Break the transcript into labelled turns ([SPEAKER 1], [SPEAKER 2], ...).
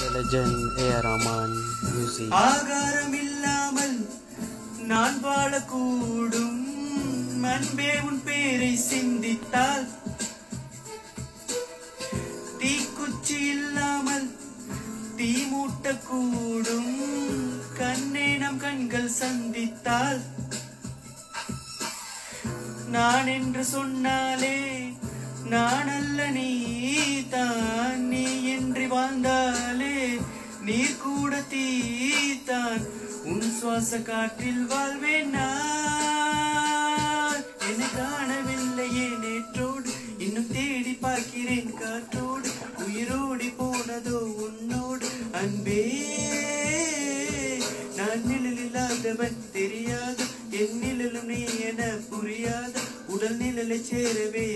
[SPEAKER 1] legend A.R. Rahman music.
[SPEAKER 2] ஆகாரம் இல்லாமல் நான் வாழக்கூடும் அன்பே உன் பேரை சிந்தித்தால் தீக்குச்சி இல்லாமல் தீ மூட்டக்கூடும் கண்ணே நம் கண்கள் சந்தித்தால் நான் என்று சொன்னாலே நான் அல்ல நீ தான் நீ என்று வாழ்ந்தாலே நீர் கூட தீத்தான் உன் சுவாச காற்றில் வாழ்வேன் நான் என்னை காணவில்லையே நேற்றோடு இன்னும் தேடி பார்க்கிறேன் காற்றோடு உயிரோடி போனதோ உன்னோடு அன்பே நான் நிழல் இல்லாதவன் தெரியாது என் நிழலும் நீ என புரியாத உடல் நிழலை சேரவே